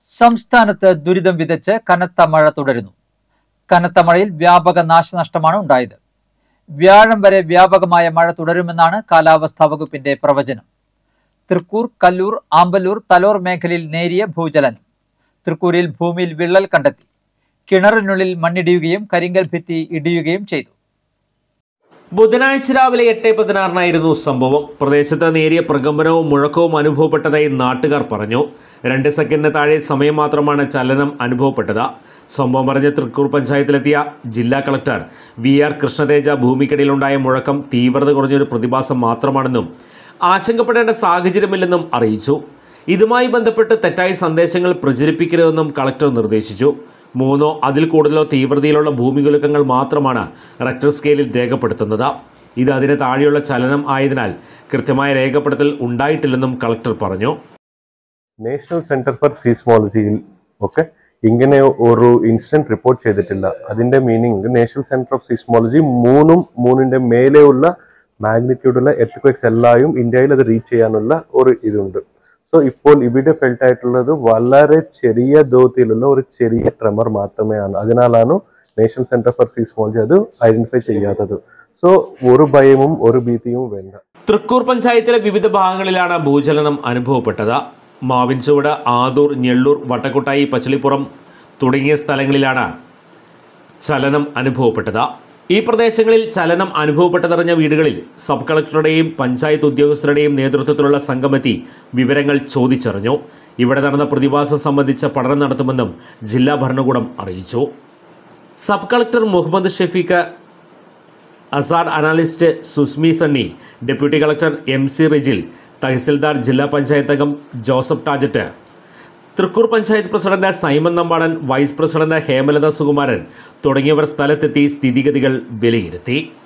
സംസ്ഥാനത്ത് ദുരിതം വിതച്ച് കനത്ത മഴ തുടരുന്നു കനത്ത മഴയിൽ വ്യാപക നാശനഷ്ടമാണ് ഉണ്ടായത് വ്യാഴം വരെ വ്യാപകമായ മഴ തുടരുമെന്നാണ് കാലാവസ്ഥാ വകുപ്പിന്റെ പ്രവചനം തൃക്കൂർ കല്ലൂർ ആമ്പല്ലൂർ തലോർ മേഖലയിൽ നേരിയ ഭൂചലനം തൃക്കൂരിൽ ഭൂമിയിൽ വിള്ളൽ കണ്ടെത്തി കിണറിനുള്ളിൽ മണ്ണിടിയുകയും കരിങ്കൽ ഭിത്തി ഇടിയുകയും ചെയ്തു ബുധനാഴ്ച രാവിലെ എട്ട് പതിനാറിനായിരുന്നു സംഭവം പ്രദേശത്ത് നേരിയ പ്രകമ്പനവും മുഴക്കവും അനുഭവപ്പെട്ടതായി നാട്ടുകാർ പറഞ്ഞു രണ്ട് സെക്കൻഡിന് താഴെ സമയം മാത്രമാണ് ചലനം അനുഭവപ്പെട്ടത് സംഭവം പറഞ്ഞ് തൃക്കൂർ പഞ്ചായത്തിലെത്തിയ ജില്ലാ കളക്ടർ വി ആർ കൃഷ്ണതേജ ഭൂമിക്കടിയിലുണ്ടായ മുഴക്കം തീവ്രത കുറഞ്ഞൊരു പ്രതിഭാസം മാത്രമാണെന്നും ആശങ്കപ്പെടേണ്ട സാഹചര്യമില്ലെന്നും അറിയിച്ചു ഇതുമായി ബന്ധപ്പെട്ട് തെറ്റായ സന്ദേശങ്ങൾ പ്രചരിപ്പിക്കരുതെന്നും കളക്ടർ നിർദ്ദേശിച്ചു മൂന്നോ അതിൽ കൂടുതലോ തീവ്രതയിലുള്ള ഭൂമികുലുക്കങ്ങൾ മാത്രമാണ് റെക്ടർ സ്കെയിലിൽ രേഖപ്പെടുത്തുന്നത് ഇത് അതിന് താഴെയുള്ള ചലനം ആയതിനാൽ കൃത്യമായ രേഖപ്പെടുത്തൽ ഉണ്ടായിട്ടില്ലെന്നും കളക്ടർ പറഞ്ഞു നാഷണൽ സെന്റർ ഫോർ സീസ്മോളജിയിൽ ഒക്കെ ഇങ്ങനെ ഒരു ഇൻസിഡന്റ് റിപ്പോർട്ട് ചെയ്തിട്ടില്ല അതിന്റെ meaning national centre of seismology മൂന്നും മൂന്നിന്റെ മേലെയുള്ള മാഗ്നിറ്റ്യൂഡുള്ള എർത്ത് എല്ലായും ഇന്ത്യയിൽ അത് റീച്ച് ചെയ്യാനുള്ള ഒരു ഇതുണ്ട് സോ ഇപ്പോൾ ഇവിടെ ഫെൽറ്റ് ആയിട്ടുള്ളത് വളരെ ചെറിയ തോതിലുള്ള ഒരു ചെറിയ ട്രെമർ മാത്രമേയാണ് അതിനാലാണ് നാഷണൽ സെന്റർ ഫോർ സീസ്മോളജി അത് ഐഡന്റിഫൈ ചെയ്യാത്തത് സോ ഒരു ഭയവും ഒരു ഭീതിയും വേണ്ട തൃക്കൂർ പഞ്ചായത്തിലെ വിവിധ ഭാഗങ്ങളിലാണ് ഭൂചലനം അനുഭവപ്പെട്ടത് മാവിൻചുവട് ആദൂർ ഞെള്ളൂർ വട്ടക്കുട്ടായി പച്ചളിപ്പുറം തുടങ്ങിയ സ്ഥലങ്ങളിലാണ് ചലനം അനുഭവപ്പെട്ടത് ഈ പ്രദേശങ്ങളിൽ ചലനം അനുഭവപ്പെട്ടതറിഞ്ഞ വീടുകളിൽ സബ് കളക്ടറുടെയും പഞ്ചായത്ത് ഉദ്യോഗസ്ഥരുടെയും നേതൃത്വത്തിലുള്ള സംഘമെത്തി വിവരങ്ങൾ ചോദിച്ചറിഞ്ഞു ഇവിടെ നടന്ന പ്രതിഭാസം സംബന്ധിച്ച പഠനം നടത്തുമെന്നും ജില്ലാ ഭരണകൂടം അറിയിച്ചു sub collector Muhammad Shafeeq hazard analyst Susmi Sunny deputy collector M C Rijil tahsildar ജില്ലാ പഞ്ചായത്ത് അംഗം Joseph Tajet Thrikkur panchayat president Simon Nambadan vice president Hemalatha Sukumaran തുടങ്ങിയവർ സ്ഥലത്തെത്തി സ്ഥിതിഗതികൾ വിലയിരുത്തി